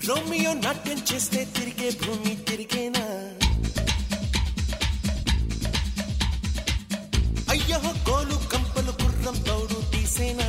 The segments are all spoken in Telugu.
రోమియో నాట్యం చేస్తే తిరిగే భూమి తిరిగేనా అయ్యో గోలు కంపలు గుర్రం తౌడు తీసేనా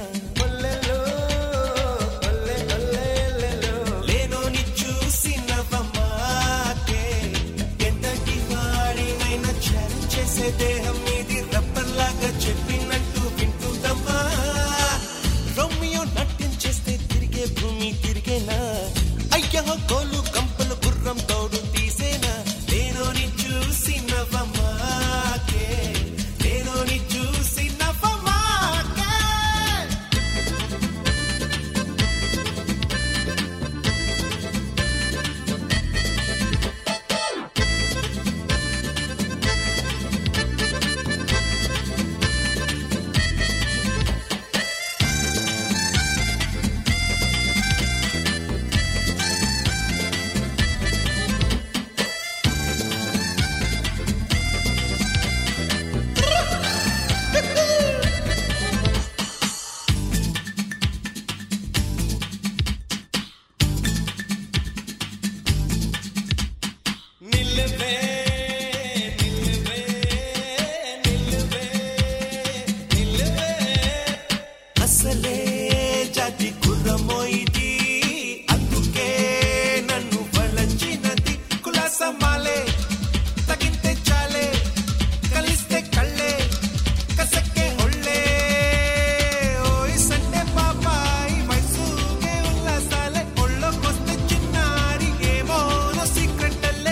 లేనోని చూసి నవ్వమాకే ఎంతటి వాడినైనా చరం చేసే దేహం ఇది రబ్బర్లాగా చెప్పినట్టు వింటుందమ్మా రోమియో నాట్యం చేస్తే తిరిగే భూమి తిరిగేనా అయ్యో గోలు కంపలు గుర్రం తోడు తీసేనా లేనోని చూసి నవ్వమాకే లేనోని చూసి నవ్వమాకే నిల్లవే నిల్లవే నిల్లవే నిల్లవే అసలే జాతి కుర్రమో ఇది అందుకే నన్ను వలచినది కులాసమాలే తగింతే చాలే కలిస్తే కళ్ళే కసక్కే ఒళ్ళే ఓయ్ సండే పాపాయి వయసుకే ఉల్లాసాలే ఒళ్ళోకొస్తే చిన్నారి ఏమో సీక్రెట్ అల్లే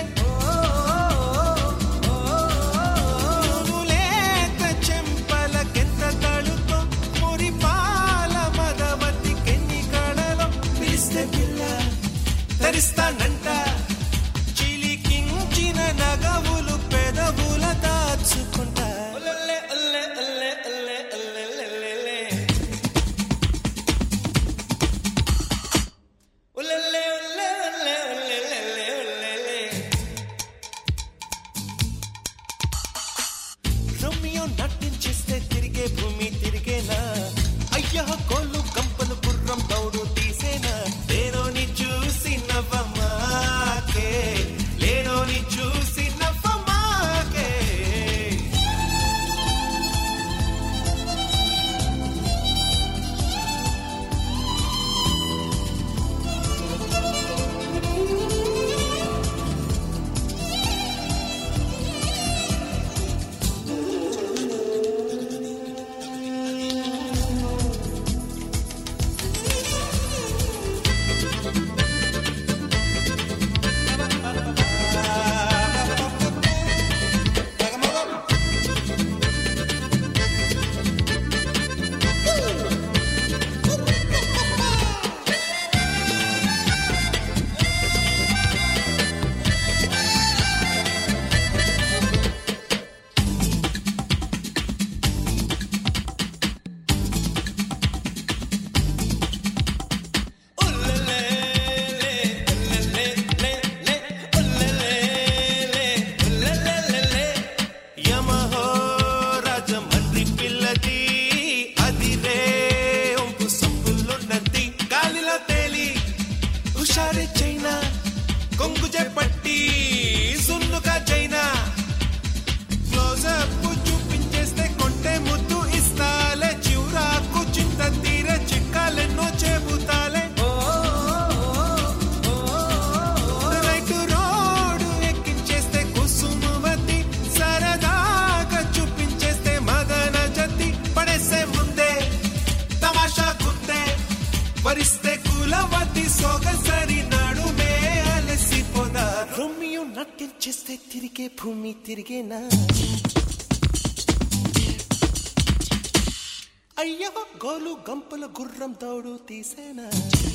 లేక చెంపలకెంత తడుతో మురి పాల మదవతి కెన్ని కడలో పిలిస్తే పిల్ల తరిస్తానంట చిలికించిన నగవులు పెదవుల దాచుకుంటా ఒల్లె, ఒల్లె, ఒల్లె, ఒల్లె, ఒల్లె, ఒల్లె, ఒల్లె. ఒల్లె, ఒల్లె, ఒల్లె, ఒల్లె, ఒల్లె, ఒల్లె. రోమియో నాట్యం చేస్తే తిరిగే భూమి తిరిగేనా అయ్యో కోళ్ళు కంపలు గుర్రం తౌడు తీసేనా లేనోని చూసి నవ్వమాకే లేనోని చూసి నవ్వమాకే యమహో రాజమండ్రి పిల్లది అదిరే ఒంపు సొంపులున్నది గాలిలో తేలి హుషారే చైనా కొంగు పట్టి సున్నుగా చైనా క్లోజప్ చూపించేస్తే కొంటే ముద్దు ఇస్తాలే చివురాకు చింత తీరే చిక్కాలెన్నో చెబుతాలే రైటు రోడ్డు ఎక్కించేస్తే కుసుమవతి సరదాగా చూపించేస్తే మదన జతి పడేసే ముందే తమాషా గుందే వరిస్తే కులవతి సొగసరి నడుమే అలసిపోదా రోమియో నాట్యం చేస్తే తిరిగే భూమి తిరిగేనా అయ్యో గోలు గంపల గుర్రం తోడు తీసేనా